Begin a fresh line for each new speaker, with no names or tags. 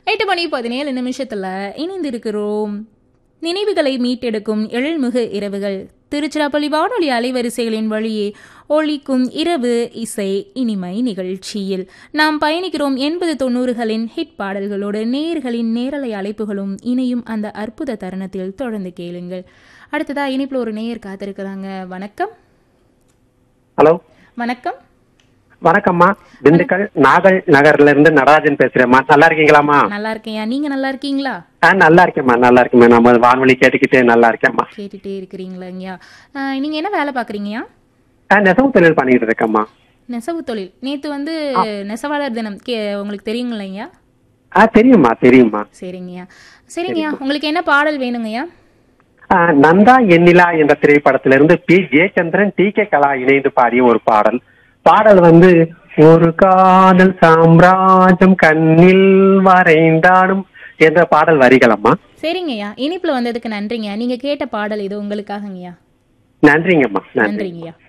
எட்டு மணி பதினேழு நிமிஷத்துல இணைந்திருக்கிறோம் நினைவுகளை மீட்டெடுக்கும் எழில்மிகு இரவுகள் திருச்சிராப்பள்ளி வானொலி அலைவரிசைகளின் வழியே ஒழிக்கும் இரவு இசை இனிமை நிகழ்ச்சியில் நாம் பயணிக்கிறோம் எண்பது தொண்ணூறுகளின் ஹிட் பாடல்களோடு நேர்களின் நேரலை அழைப்புகளும் இணையும் அந்த அற்புத தருணத்தில் தொடர்ந்து கேளுங்கள் அடுத்ததா இனிப்புல ஒரு நேயர் காத்திருக்கிறாங்க வணக்கம்
ஹலோ
வணக்கம்
வணக்கம்மா திண்டுக்கல் நாகல் நகர்ல இருந்து நடராஜன் பேசுறேம்மா நல்லா இருக்கீங்களாம்மா
நல்லா இருக்கேன்யா நீங்க நல்லா இருக்கீங்களா
ஆ நல்லா இருக்கேம்மா நல்லா இருக்கேம்மா நம்ம வானொலி கேட்டுக்கிட்டே நல்லா இருக்கேம்மா
கேட்டுட்டே இருக்கிறீங்களாங்கய்யா ஆஹ், நீங்க என்ன வேலை பாக்குறீங்கய்யா
ஆ நெசவு தொழில் பண்ணிட்டு இருக்கேம்மா
நெசவு தொழில் நேத்து வந்து நெசவாளர் தினம் கே உங்களுக்கு தெரியுங்களையா
ஆ தெரியும்மா தெரியும்மா
சரிங்கய்யா சரிங்கய்யா உங்களுக்கு என்ன பாடல் வேணுங்கய்யா
ஆ, நந்தா எண்ணிலா என்ற திரைப்படத்திலிருந்து P Jayachandran T K Kala இணைந்து பாடிய ஒரு பாடல் பாடல் வந்து ஒரு காதல் சாம்ராஜ்யம் கண்ணில் வரைந்தாடும் என்ற பாடல் வரிகளம்மா
சரிங்கய்யா இனிப்புல வந்ததுக்கு நன்றிங்கய்யா நீங்க கேட்ட பாடல் இது உங்களுக்காகங்கய்யா
நன்றிங்கம்மா நன்றி
நன்றிங்கய்யா